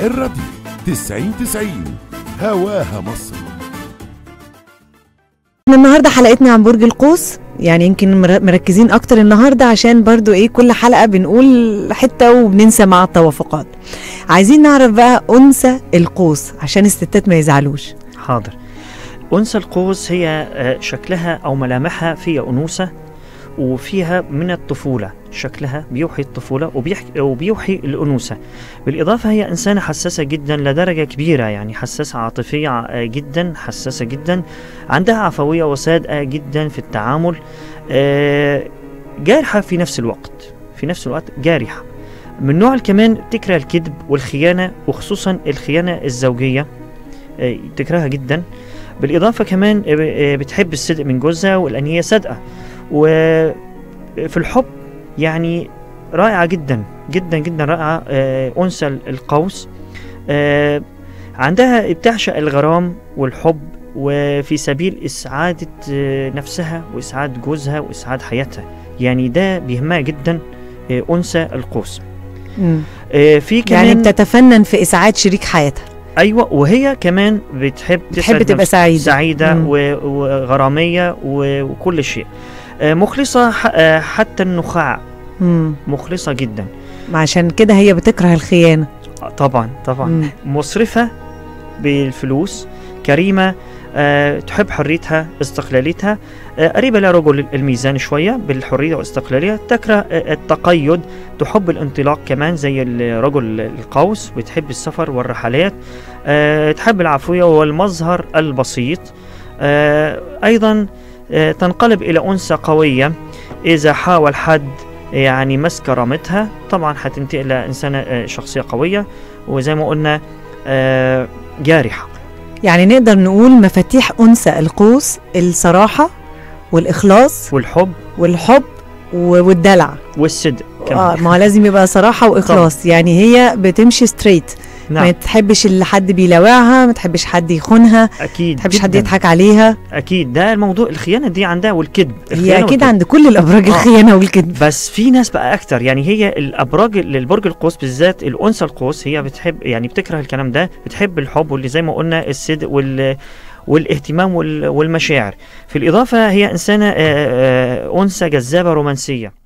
الراديو 90 90 هواها مصر احنا النهارده حلقتنا عن برج القوس يعني يمكن مر- مركزين اكتر النهارده عشان برضو ايه كل حلقه بنقول حته وبننسى مع التوافقات عايزين نعرف بقى انثى القوس عشان الستات ما يزعلوش حاضر أنثى القوس هي آه، شكلها أو ملامحها فيها أنوثة وفيها من الطفولة شكلها بيوحي الطفولة وبيحكي وبيوحي الأنوثة بالإضافة هي إنسانة حساسة جدا لدرجة كبيرة يعني حساسة عاطفية آه، جدا حساسة جدا عندها عفوية وصادقة جدا في التعامل آه، جارحة في نفس الوقت في نفس الوقت جارحة من نوع كمان تكره الكذب والخيانة وخصوصا الخيانة الزوجية آه، تكرهها جدا بالإضافة كمان آه، آه، بتحب الصدق من جوزها ولأن هي صادقة وفي الحب يعني رائعة جدا جدا جدا رائعة آه، أنثى القوس آه، عندها بتعشق الغرام والحب وفي سبيل إسعادة آه، نفسها وإسعاد جوزها وإسعاد حياتها يعني ده بيهمها جدا آه، أنثى القوس مم. آه، في كمان يعني بتتفنن في اسعاد شريك حياتها ايوه وهي كمان بتحب بتحب تسعد تبقى نفس- سعيده سعيده مم. و- وغراميه و- وكل شيء آه، مخلصه ح- آه، حتى النخاع مم. مخلصه جدا عشان كده هي بتكره الخيانه آه، طبعا طبعا مم. مسرفه بالفلوس كريمه آه، تحب حريتها استقلاليتها آه، قريبة لرجل الميزان شوية بالحرية والاستقلالية تكره آه، التقيد تحب الانطلاق كمان زي الرجل القوس بتحب السفر والرحلات آه، تحب العفوية والمظهر البسيط آه، أيضا آه، تنقلب إلى أنثى قوية إذا حاول حد يعني مس كرامتها طبعا هتنتقل إلى إنسانة آه، شخصية قوية وزي ما قلنا آه، جارحة يعني نقدر نقول مفاتيح انثى القوس الصراحه والاخلاص والحب والحب و- والدلع والصدق اه كمان ما هو لازم يبقى صراحه واخلاص يعني هي بتمشي ستريت ما نعم تحبش اللي حد بيلاوعها ما تحبش حد يخونها ما أكيد تحبش حد جداً. يضحك عليها أكيد ده الموضوع الخيانة دي عندها والكذب هي الخيانة اكيد والكذب. عند كل الابراج آه. الخيانه والكذب بس في ناس بقى اكتر يعني هي الابراج البرج القوس بالذات الانثى القوس هي بتحب يعني بتكره الكلام ده بتحب الحب واللي زي ما قلنا الصدق وال والاهتمام وال- والمشاعر في الاضافه هي انسانه آه، آه، انثى جذابه رومانسيه